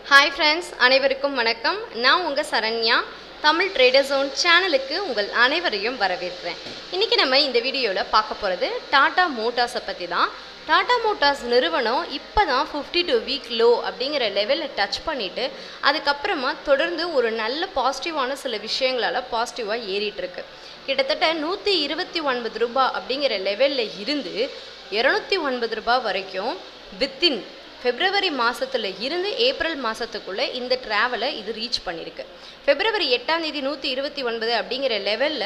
hi friends அனைவருக்கும் வணக்கம் நான் உங்கள் சரண்யா தமிழ் ட்ரேடர் ஜோன் சேனலுக்கு உங்கள் அனைவரையும் வரவேற்கிறேன் இன்றைக்கி நம்ம இந்த வீடியோவில் பார்க்க போகிறது டாடா மோட்டார்ஸை பற்றி தான் டாடா மோட்டார்ஸ் நிறுவனம் இப்போ தான் ஃபிஃப்டி டூ வீக் லோ அப்படிங்கிற லெவலில் டச் பண்ணிவிட்டு அதுக்கப்புறமா தொடர்ந்து ஒரு நல்ல பாசிட்டிவான சில விஷயங்களால் பாசிட்டிவாக ஏறிட்டு இருக்கு கிட்டத்தட்ட நூற்றி இருபத்தி ஒன்பது ரூபாய் அப்படிங்கிற லெவலில் இருந்து இரநூத்தி ஒன்பது ரூபாய் வரைக்கும் வித்தின் பிப்ரவரி மாதத்தில் இருந்து ஏப்ரல் மாதத்துக்குள்ளே இந்த ட்ராவலை இது ரீச் பண்ணியிருக்கு பிப்ரவரி எட்டாம் தேதி நூற்றி இருபத்தி ஒன்பது அப்படிங்கிற லெவலில்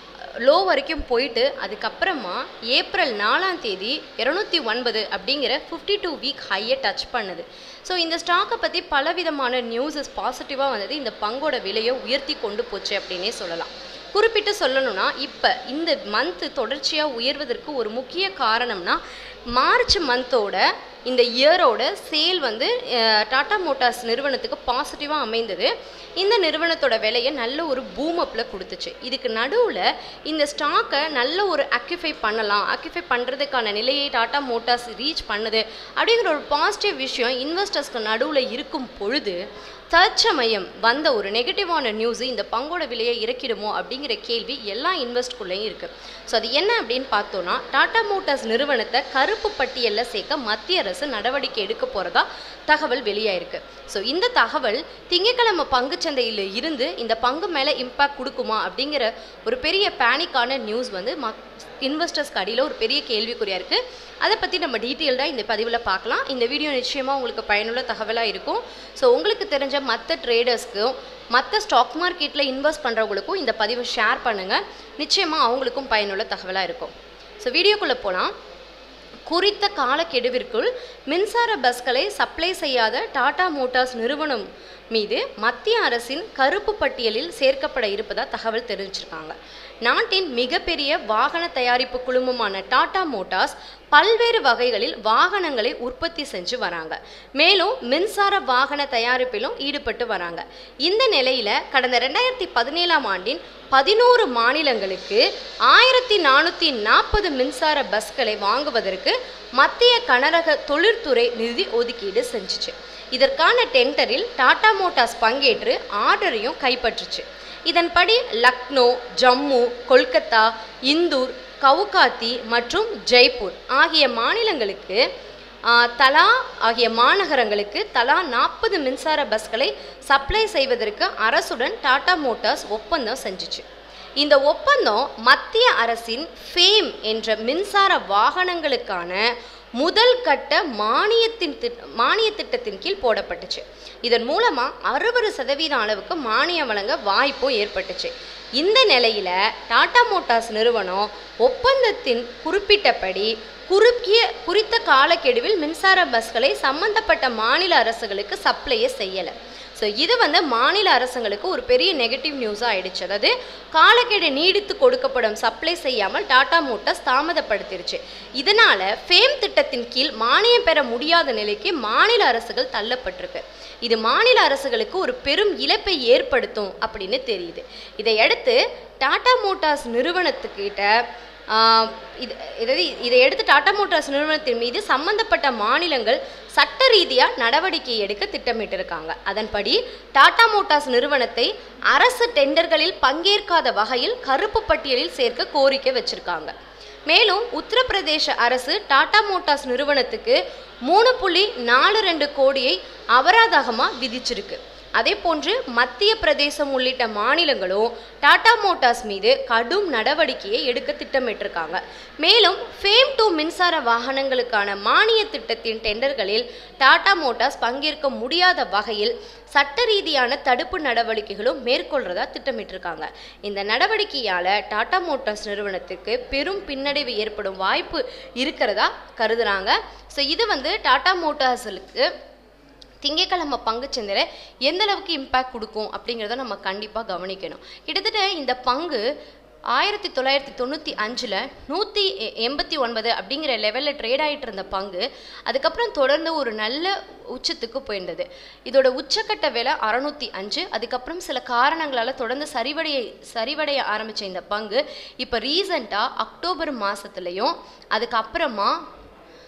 லோ வரைக்கும் போயிட்டு அதுக்கப்புறமா ஏப்ரல் நாலாம் தேதி இரநூத்தி ஒன்பது அப்படிங்கிற ஃபிஃப்டி டூ வீக் ஹையை டச் பண்ணுது ஸோ இந்த ஸ்டாக்கை பற்றி பலவிதமான நியூஸஸ் பாசிட்டிவாக வந்தது இந்த பங்கோட விலையை உயர்த்தி கொண்டு போச்சு அப்படின்னே சொல்லலாம் குறிப்பிட்டு சொல்லணும்னா இப்போ இந்த மந்த்து தொடர்ச்சியாக உயர்வதற்கு ஒரு முக்கிய காரணம்னா மார்ச் மந்தோட இந்த இயரோட சேல் வந்து அஹ், டாடா மோட்டார்ஸ் நிறுவனத்துக்கு பாசிட்டிவாக அமைந்தது இந்த நிறுவனத்தோட விலையை நல்ல ஒரு பூம் அப்பில் கொடுத்துச்சு இதுக்கு நடுவில் இந்த ஸ்டாக்கை நல்ல ஒரு அக்யூஃபை பண்ணலாம் அக்யூஃபை பண்ணுறதுக்கான நிலையை டாடா மோட்டார்ஸ் ரீச் பண்ணுது அப்படிங்கிற ஒரு பாசிட்டிவ் விஷயம் இன்வெஸ்டர்ஸ்க்கு நடுவில் இருக்கும் பொழுது தற்சமயம் வந்த ஒரு நெகட்டிவான நியூஸ் இந்த பங்கோட விலையை இறக்கிடுமோ அப்படிங்கிற கேள்வி எல்லா இன்வெஸ்ட்குள்ளேயும் இருக்குது ஸோ அது என்ன அப்படின்னு பார்த்தோன்னா டாடா மோட்டார்ஸ் நிறுவனத்தை கருப்பு பட்டியலில் சேர்க்க மத்திய அரசு நடவடிக்கை எடுக்க போகிறதா தகவல் வெளியாயிருக்கு ஸோ இந்த தகவல் திங்கட்கிழமை பங்குச்சந்தையில் இருந்து இந்த பங்கு மேலே இம்பாக்ட் கொடுக்குமா அப்படிங்கிற ஒரு பெரிய பேனிக்கான நியூஸ் வந்து மக் இன்வெஸ்டர்ஸ்க்கு அடியில் ஒரு பெரிய கேள்விக்குறியாக இருக்குது அதை பற்றி நம்ம டீட்டெயில்டாக இந்த பதிவில் பார்க்கலாம் இந்த வீடியோ நிச்சயமாக உங்களுக்கு பயனுள்ள தகவலாக இருக்கும் ஸோ உங்களுக்கு தெரிஞ்ச மற்ற ட்ரேடர்ஸ்க்கும் மற்ற ஸ்டாக் மார்க்கெட்டில் இன்வெஸ்ட் பண்ணுறவங்களுக்கும் இந்த பதிவை ஷேர் பண்ணுங்கள் நிச்சயமாக அவங்களுக்கும் பயனுள்ள தகவலாக இருக்கும் ஸோ வீடியோக்குள்ளே போகலாம் குறித்த காலக்கெடுவிற்குள் மின்சார பஸ்களை சப்ளை செய்யாத டாடா மோட்டார்ஸ் நிறுவனம் மீது மத்திய அரசின் கருப்பு பட்டியலில் சேர்க்கப்பட இருப்பதா தகவல் தெரிவிச்சிருக்காங்க நாட்டின் மிகப்பெரிய வாகன தயாரிப்பு குழுமமான டாடா மோட்டார்ஸ் பல்வேறு வகைகளில் வாகனங்களை உற்பத்தி செஞ்சு வராங்க மேலும் மின்சார வாகன தயாரிப்பிலும் ஈடுபட்டு வராங்க இந்த நிலையில கடந்த ரெண்டாயிரத்தி பதினேழாம் ஆண்டின் பதினோரு மாநிலங்களுக்கு ஆயிரத்தி நானூற்றி நாற்பது மின்சார பஸ்களை வாங்குவதற்கு மத்திய கனரக தொழிற்துறை நிதி ஒதுக்கீடு செஞ்சுச்சு இதற்கான டெண்டரில் டாடா மோட்டார்ஸ் பங்கேற்று ஆர்டரையும் கைப்பற்றுச்சு இதன்படி லக்னோ ஜம்மு கொல்கத்தா இந்தூர் கவுகாத்தி மற்றும் ஜெய்ப்பூர் ஆகிய மாநிலங்களுக்கு ஆ, தலா ஆகிய மாநகரங்களுக்கு தலா நாற்பது மின்சார பஸ்களை சப்ளை செய்வதற்கு அரசுடன் டாடா மோட்டார்ஸ் ஒப்பந்தம் செஞ்சுச்சு இந்த ஒப்பந்தம் மத்திய அரசின் ஃபேம் என்ற மின்சார வாகனங்களுக்கான முதல் கட்ட மானியத்தின் திட் மானிய திட்டத்தின் கீழ் போடப்பட்டுச்சு இதன் மூலமாக அறுபது சதவீதம் அளவுக்கு மானியம் வழங்க வாய்ப்பும் ஏற்பட்டுச்சு இந்த நிலையில் டாடா மோட்டார்ஸ் நிறுவனம் ஒப்பந்தத்தின் குறிப்பிட்டபடி குறுக்கிய குறித்த காலக்கெடுவில் மின்சார பஸ்களை சம்பந்தப்பட்ட மாநில அரசுகளுக்கு சப்ளையே செய்யலை ஸோ இது வந்து மாநில அரசுங்களுக்கு ஒரு பெரிய நெகட்டிவ் நியூஸாக ஆயிடுச்சு அதாவது காலக்கெடு நீடித்து கொடுக்கப்படும் சப்ளை செய்யாமல் டாடா மோட்டார்ஸ் தாமதப்படுத்திருச்சு இதனால ஃபேம் திட்டத்தின் கீழ் மானியம் பெற முடியாத நிலைக்கு மாநில அரசுகள் தள்ளப்பட்டிருக்கு இது மாநில அரசுகளுக்கு ஒரு பெரும் இழப்பை ஏற்படுத்தும் அப்படின்னு தெரியுது இதையடுத்து டாடா மோட்டார்ஸ் நிறுவனத்துக்கிட்ட ஆஹ் இது இதாவது இதை எடுத்து டாடா மோட்டார்ஸ் நிறுவனத்தின் மீது சம்பந்தப்பட்ட மாநிலங்கள் சட்ட ரீதியாக நடவடிக்கை எடுக்க திட்டமிட்டிருக்காங்க அதன்படி டாடா மோட்டார்ஸ் நிறுவனத்தை அரசு டெண்டர்களில் பங்கேற்காத வகையில் கருப்பு பட்டியலில் சேர்க்க கோரிக்கை வச்சிருக்காங்க மேலும் உத்தரப்பிரதேச அரசு டாடா மோட்டார்ஸ் நிறுவனத்துக்கு மூணு புள்ளி நாலு ரெண்டு கோடியை அபராதகமாக விதிச்சிருக்கு அதே போன்று மத்திய பிரதேசம் உள்ளிட்ட மாநிலங்களும் டாடா மோட்டார்ஸ் மீது கடும் நடவடிக்கையை எடுக்க திட்டமிட்டிருக்காங்க மேலும் ஃபேம் டூ மின்சார வாகனங்களுக்கான மானிய திட்டத்தின் டெண்டர்களில் டாடா மோட்டார்ஸ் பங்கேற்க முடியாத வகையில் சட்ட ரீதியான தடுப்பு நடவடிக்கைகளும் மேற்கொள்றதா திட்டமிட்டிருக்காங்க இந்த நடவடிக்கையால் டாடா மோட்டார்ஸ் நிறுவனத்துக்கு பெரும் பின்னடைவு ஏற்படும் வாய்ப்பு இருக்கிறதா கருதுறாங்க ஸோ இது வந்து டாடா மோட்டார்ஸுக்கு திங்கட்கிழமை பங்குச்சந்தையில் எந்த அளவுக்கு இம்பேக்ட் கொடுக்கும் அப்படிங்கிறத நம்ம கண்டிப்பாக கவனிக்கணும் கிட்டத்தட்ட இந்த பங்கு ஆயிரத்தி தொள்ளாயிரத்தி தொண்ணூற்றி அஞ்சில் நூற்றி எண்பத்தி ஒன்பது அப்படிங்கிற லெவலில் ட்ரேட் ஆகிட்டு இருந்த பங்கு அதுக்கப்புறம் தொடர்ந்து ஒரு நல்ல உச்சத்துக்கு போயிருந்தது இதோட உச்சக்கட்ட விலை அறநூற்றி அஞ்சு அதுக்கப்புறம் சில காரணங்களால் தொடர்ந்து சரிவடைய சரிவடைய ஆரம்பித்த இந்த பங்கு இப்போ ரீசண்டாக அக்டோபர் மாதத்துலேயும் அதுக்கப்புறமா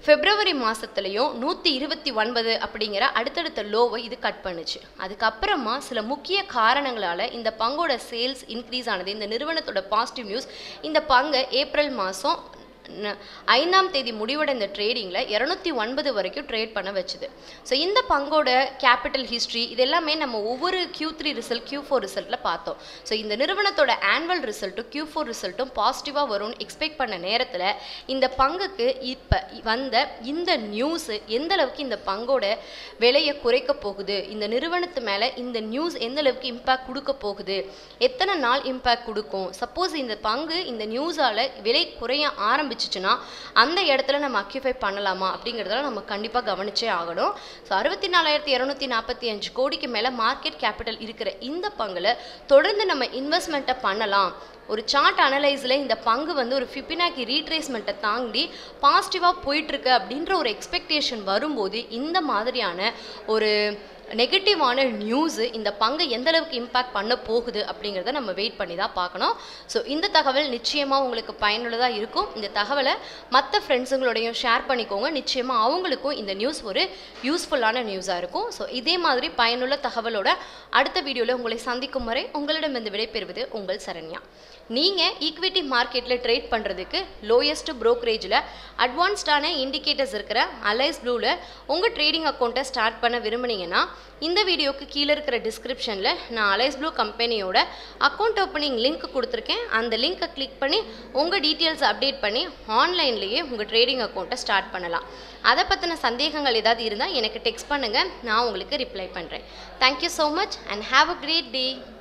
பிப்ரவரி மாதத்துலேயும் நூற்றி இருபத்தி ஒன்பது அப்படிங்கிற அடுத்தடுத்த லோவை இது கட் பண்ணுச்சு அதுக்கப்புறமா சில முக்கிய காரணங்களால் இந்த பங்கோட சேல்ஸ் இன்க்ரீஸ் ஆனது இந்த நிறுவனத்தோட பாசிட்டிவ் நியூஸ் இந்த பங்கை ஏப்ரல் மாதம் ந- ஐந்தாம் தேதி முடிவடைந்த ட்ரேடிங்கில் இரநூத்தி ஒன்பது வரைக்கும் ட்ரேட் பண்ண வச்சுது ஸோ இந்த பங்கோட கேபிட்டல் ஹிஸ்ட்ரி இது எல்லாமே நம்ம ஒவ்வொரு Q3 three result Q4 four ரிசல்ட்டில் பார்த்தோம் ஸோ இந்த நிறுவனத்தோட ஆனுவல் ரிசல்ட்டும் Q4 ஃபோர் ரிசல்ட்டும் பாசிட்டிவாக வரும்னு எக்ஸ்பெக்ட் பண்ண நேரத்தில் இந்த பங்குக்கு இப்போ வந்த இந்த நியூஸு எந்த அளவுக்கு இந்த பங்கோட விலையை குறைக்க போகுது இந்த நிறுவனத்து மேலே இந்த நியூஸ் எந்த அளவுக்கு இம்பேக்ட் கொடுக்க போகுது எத்தனை நாள் இம்பேக்ட் கொடுக்கும் சப்போஸ் இந்த பங்கு இந்த நியூஸால் விலை குறைய ஆரம்பிச்சிச்சுன்னா அந்த இடத்துல நம்ம அக்யூஃபை பண்ணலாமா அப்படிங்கிறதெல்லாம் நம்ம கண்டிப்பாக கவனிச்சே ஆகணும் ஸோ அறுபத்தி நாலாயிரத்தி இரநூத்தி நாற்பத்தி அஞ்சு கோடிக்கு மேலே மார்க்கெட் கேபிட்டல் இருக்கிற இந்த பங்கில் தொடர்ந்து நம்ம இன்வெஸ்ட்மெண்ட்டை பண்ணலாம் ஒரு சார்ட் அனலைஸில் இந்த பங்கு வந்து ஒரு ஃபிபினாக்கி ரீட்ரேஸ்மெண்ட்டை தாண்டி பாசிட்டிவாக போயிட்டுருக்கு அப்படின்ற ஒரு எக்ஸ்பெக்டேஷன் வரும்போது இந்த மாதிரியான ஒரு நெகட்டிவான நியூஸு இந்த பங்கை எந்த அளவுக்கு இம்பேக்ட் பண்ண போகுது அப்படிங்கிறத நம்ம வெயிட் பண்ணி தான் பார்க்கணும் ஸோ இந்த தகவல் நிச்சயமாக உங்களுக்கு பயனுள்ளதாக இருக்கும் இந்த தகவலை மற்ற ஃப்ரெண்ட்ஸுங்களோடையும் ஷேர் பண்ணிக்கோங்க நிச்சயமாக அவங்களுக்கும் இந்த நியூஸ் ஒரு யூஸ்ஃபுல்லான நியூஸாக இருக்கும் ஸோ இதே மாதிரி பயனுள்ள தகவலோட அடுத்த வீடியோவில் உங்களை சந்திக்கும் வரை உங்களிடமிருந்து விடைபெறுவது உங்கள் சரண்யா நீங்கள் ஈக்விட்டி மார்க்கெட்டில் ட்ரேட் பண்ணுறதுக்கு லோயஸ்ட் ப்ரோக்கரேஜில் அட்வான்ஸ்டான இண்டிகேட்டர்ஸ் இருக்கிற அலைஸ் ப்ளூவில் உங்கள் ட்ரேடிங் அக்கௌண்ட்டை ஸ்டார்ட் பண்ண விரும்புனீங்கன்னா இந்த வீடியோக்கு கீழே இருக்கிற டிஸ்கிரிப்ஷனில் நான் அலைஸ் ப்ளூ கம்பெனியோட அக்கௌண்ட் ஓப்பனிங் லிங்க் கொடுத்துருக்கேன் அந்த லிங்க்கை கிளிக் பண்ணி உங்கள் டீட்டெயில்ஸ் அப்டேட் பண்ணி ஆன்லைன்லேயே உங்கள் ட்ரேடிங் அக்கௌண்ட்டை ஸ்டார்ட் பண்ணலாம் அதை பற்றின சந்தேகங்கள் ஏதாவது இருந்தால் எனக்கு டெக்ஸ்ட் பண்ணுங்கள் நான் உங்களுக்கு ரிப்ளை பண்ணுறேன் thank you so much and have a great day